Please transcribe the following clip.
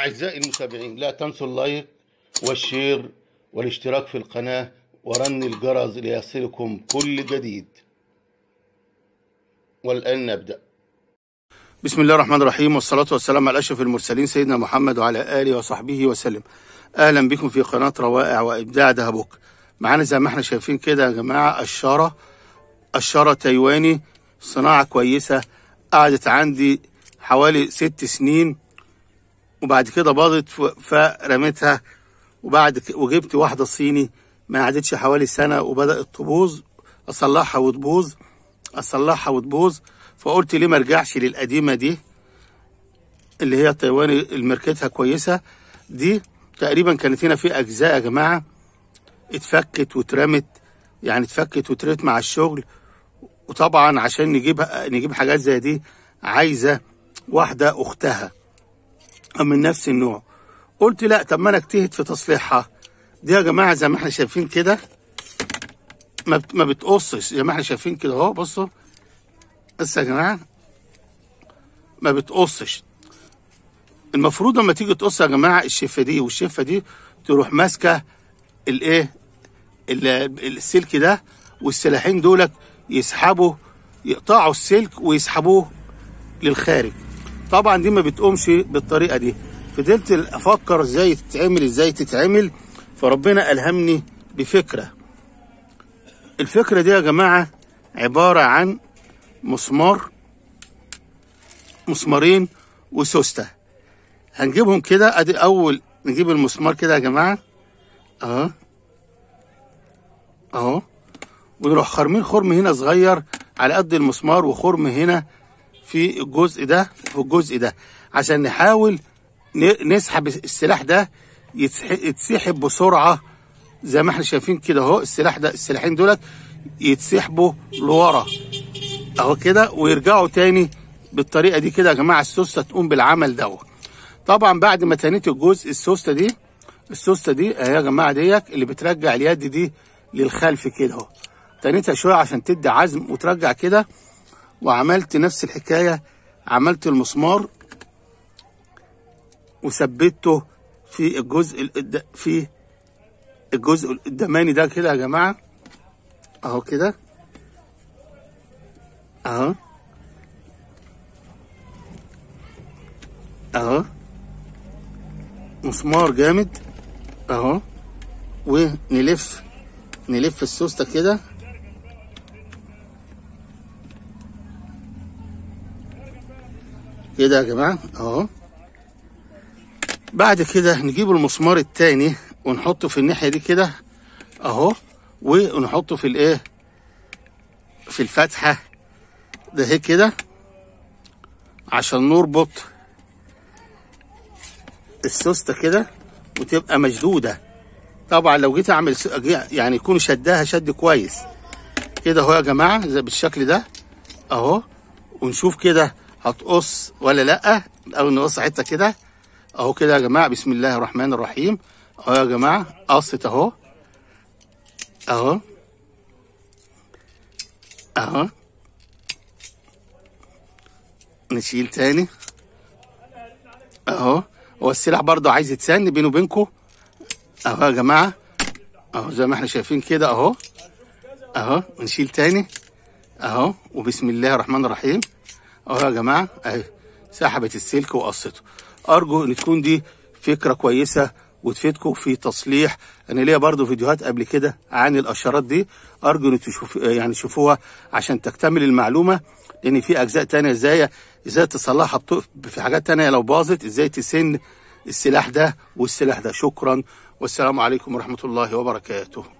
أعزائي المتابعين لا تنسوا اللايك والشير والاشتراك في القناة ورن الجرس ليصلكم كل جديد والآن نبدأ بسم الله الرحمن الرحيم والصلاة والسلام على أشرف المرسلين سيدنا محمد وعلى آله وصحبه وسلم أهلا بكم في قناة روائع وإبداع دهبوك معانا زي ما احنا شايفين كده يا جماعة قشارة قشارة تايواني صناعة كويسة قعدت عندي حوالي ست سنين وبعد كده باضت فرميتها وبعد ك... وجبت واحدة صيني ما قعدتش حوالي سنة وبدأت تبوظ أصلحها وتبوظ أصلحها وتبوظ فقلت ليه ما ارجعش للقديمة دي اللي هي التايواني اللي ماركتها كويسة دي تقريبا كانت هنا في أجزاء يا جماعة اتفكت واترمت يعني اتفكت واترمت مع الشغل وطبعا عشان نجيب نجيب حاجات زي دي عايزة واحدة أختها من نفس النوع قلت لا طب ما انا اجتهد في تصليحها دي يا جماعه زي ما احنا شايفين كده ما بت- ما بتقصش زي ما احنا شايفين كده اهو بصوا بس يا جماعه ما بتقصش المفروض لما تيجي تقص يا جماعه الشفه دي والشفه دي تروح ماسكه الايه ال- السلك ده والسلاحين دولك يسحبوا يقطعوا السلك ويسحبوه للخارج طبعا دي ما بتقومش بالطريقه دي فضلت افكر ازاي تتعمل ازاي تتعمل فربنا الهمني بفكره الفكره دي يا جماعه عباره عن مسمار مسمارين وسوسته هنجيبهم كده ادي اول نجيب المسمار كده يا جماعه اهو اهو ونروح خرمين خرم هنا صغير على قد المسمار وخرم هنا في الجزء ده وفي الجزء ده عشان نحاول ن- نسحب السلاح ده يتسح- يتسحب بسرعه زي ما احنا شايفين كده اهو السلاح ده السلاحين دولت يتسحبوا لورا اهو كده ويرجعوا تاني بالطريقه دي كده يا جماعه السوسته تقوم بالعمل دوت طبعا بعد ما تنيت الجزء السوسته دي السوسته دي اهي يا جماعه ديت اللي بترجع اليد دي للخلف كده اهو تنيتها شويه عشان تدي عزم وترجع كده وعملت نفس الحكايه عملت المسمار وثبته في الجزء القد- في الجزء القداماني ده كده يا جماعه اهو كده اهو اهو مسمار جامد اهو ونلف نلف السوسته كده كده يا جماعه اهو بعد كده نجيب المسمار التاني ونحطه في الناحيه دي كده اهو ونحطه في الايه في الفتحه ده هيك كده عشان نربط السوسته كده وتبقى مشدوده طبعا لو جيت اعمل س- أجي- يعني يكون شدها شد كويس كده اهو يا جماعه زي بالشكل ده اهو ونشوف كده هتقص ولا لا او نقص حته كده اهو كده يا جماعه بسم الله الرحمن الرحيم اهو يا جماعه قصت اهو اهو اهو نشيل تاني اهو هو السلاح برضه عايز يتسن بينه وبينكم اهو يا جماعه اهو زي ما احنا شايفين كده اهو اهو نشيل تاني اهو وبسم الله الرحمن الرحيم اهو يا جماعه اهي سحبت السلك وقصته ارجو ان تكون دي فكره كويسه وتفيدكم في تصليح انا ليا برضو فيديوهات قبل كده عن الاشارات دي ارجو ان تشوف يعني تشوفوها عشان تكتمل المعلومه لان في اجزاء تانية ازاي ازاي تصلحها بط- في حاجات تانية لو باظت ازاي تسن السلاح ده والسلاح ده شكرا والسلام عليكم ورحمه الله وبركاته